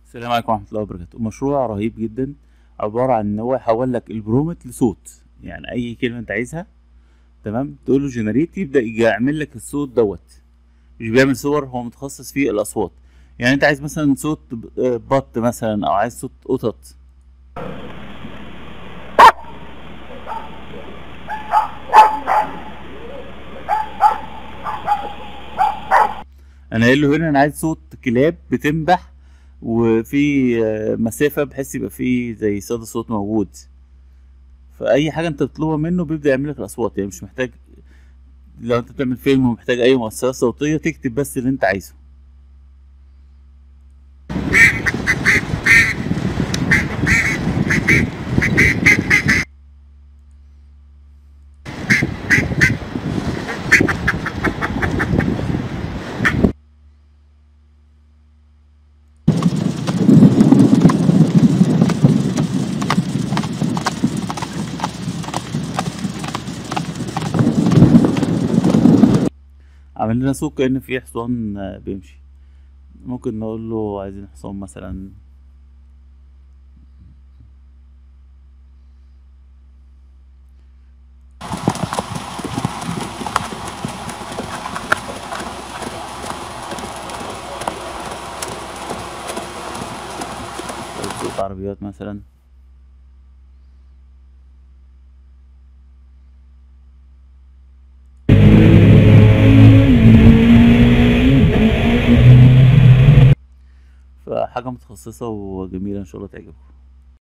السلام عليكم ورحمة الله وبركاته مشروع رهيب جدا عبارة عن ان هو يحول لك البرومت لصوت يعني اي كلمة انت عايزها تمام تقول له جنريت يبدأ يعمل لك الصوت دوت مش بيعمل صور هو متخصص في الاصوات يعني انت عايز مثلا صوت ب- آه، بط مثلا او عايز صوت قطط انا قايل له هنا انا عايز صوت كلاب بتنبح وفي آه، مسافة بحيث يبقى فيه زي صدى صوت موجود فأي حاجة أنت تطلبها منه بيبدأ يعمل لك الأصوات يعني مش محتاج لو أنت بتعمل فيلم ومحتاج أي مؤثرات صوتية تكتب بس اللي أنت عايزه عمل لنا صوت كأن في حصان آه، بيمشي ممكن نقول له عايزين حصان مثلا أو صوت عربيات مثلا فحاجة متخصصة وجميلة إن شاء الله تعجبكم